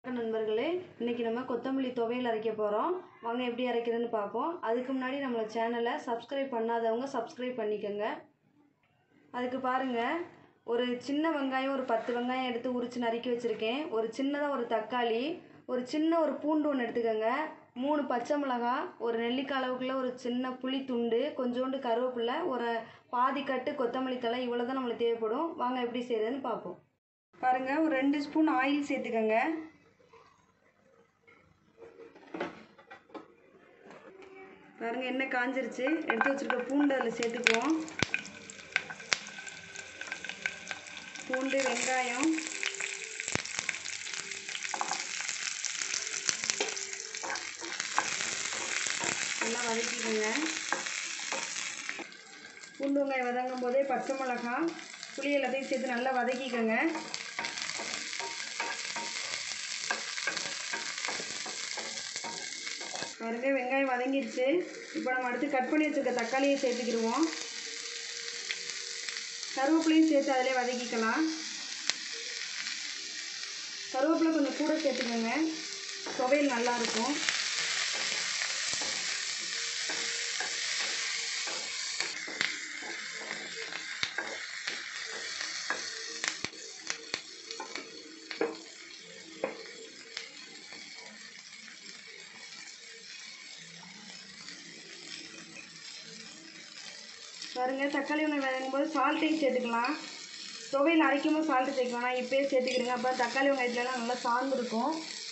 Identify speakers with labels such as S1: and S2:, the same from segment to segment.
S1: வணக்கம் நண்பர்களே இன்றைக்கி நம்ம கொத்தமல்லி துவையல் அரைக்க போகிறோம் வாங்க எப்படி அரைக்கிறதுன்னு பார்ப்போம் அதுக்கு முன்னாடி நம்மளை சேனலை சப்ஸ்கிரைப் பண்ணாதவங்க சப்ஸ்கிரைப் பண்ணிக்கோங்க அதுக்கு பாருங்கள் ஒரு சின்ன வெங்காயம் ஒரு பத்து வெங்காயம் எடுத்து உரித்து நறுக்கி வச்சுருக்கேன் ஒரு சின்னதாக ஒரு தக்காளி ஒரு சின்ன ஒரு பூண்டு ஒன்று எடுத்துக்கோங்க மூணு பச்சை மிளகாய் ஒரு நெல்லிக்காய் அளவுக்குள்ள ஒரு சின்ன புளி துண்டு கொஞ்சோண்டு கருவேப்பிலை ஒரு பாதி கட்டு கொத்தமல்லி தழை இவ்வளோ தான் நம்மளுக்கு தேவைப்படும் வாங்க எப்படி செய்கிறதுன்னு பார்ப்போம் பாருங்கள் ஒரு ரெண்டு ஸ்பூன் ஆயில் சேர்த்துக்கோங்க பாருங்க எண்ணெய் காஞ்சிருச்சு எடுத்து வச்சிருக்க பூண்டு அதில் சேர்த்துக்குவோம் பூண்டு வெங்காயம் நல்லா வதக்கிக்கோங்க பூண்டு வெங்காயம் வதங்கும் போதே பச்சை மிளகாய் புளி எல்லாத்தையும் சேர்த்து நல்லா வதக்கிக்கோங்க பாருங்க வெங்காயம் வதங்கிருச்சு இப்போ நம்ம அடுத்து கட் பண்ணி வச்சுருக்க தக்காளியை சேர்த்துக்கிடுவோம் கருவேப்பிலையும் சேர்த்து அதிலே வதக்கிக்கலாம் கருவேப்பிலை கொஞ்சம் கூட சேர்த்துக்கோங்க துவையல் நல்லாயிருக்கும் பாருங்கள் தக்காளி ஒன்று வதங்கும் போது சால்ட்டையும் சேர்த்துக்கலாம் துவையில் அரைக்கும் போது சால்ட்டு சேர்க்கலாம் நான் இப்போயே சேர்த்துக்கிறேங்க அப்போ தக்காளி வெங்காயத்துலலாம் நல்லா சார்ந்து இருக்கும்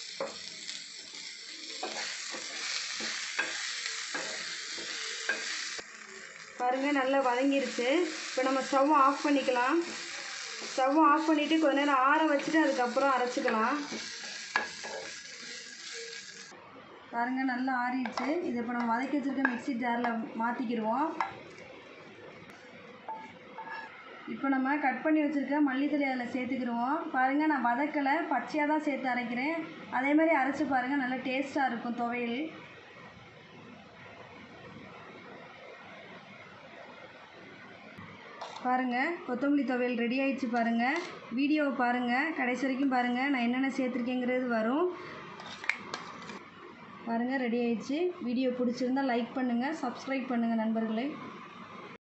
S1: பாருங்கள் நல்லா வதங்கிருச்சு இப்போ நம்ம ஸ்டவ் ஆஃப் பண்ணிக்கலாம் ஸ்டவ் ஆஃப் பண்ணிவிட்டு கொஞ்ச நேரம் ஆற வச்சுட்டு அதுக்கப்புறம் அரைச்சிக்கலாம் பாருங்கள் நல்லா ஆறிடுச்சு இது இப்போ நம்ம வதக்கி வச்சுருக்க மிக்ஸி ஜாரில் மாற்றிக்கிடுவோம் இப்போ நம்ம கட் பண்ணி வச்சுருக்க மல்லித்தலை அதில் சேர்த்துக்கிடுவோம் பாருங்கள் நான் வதக்கலை பச்சையாக தான் சேர்த்து அரைக்கிறேன் அதே மாதிரி அரைச்சி பாருங்கள் நல்லா டேஸ்ட்டாக இருக்கும் துவையல் பாருங்கள் கொத்தமல்லி துவையல் ரெடி ஆயிடுச்சு பாருங்கள் வீடியோவை பாருங்கள் கடைசி வரைக்கும் பாருங்கள் நான் என்னென்ன சேர்த்துருக்கேங்கிறது வரும் பாருங்கள் ரெடி ஆயிடுச்சு வீடியோ பிடிச்சிருந்தா லைக் பண்ணுங்கள் சப்ஸ்கிரைப் பண்ணுங்கள் நண்பர்களே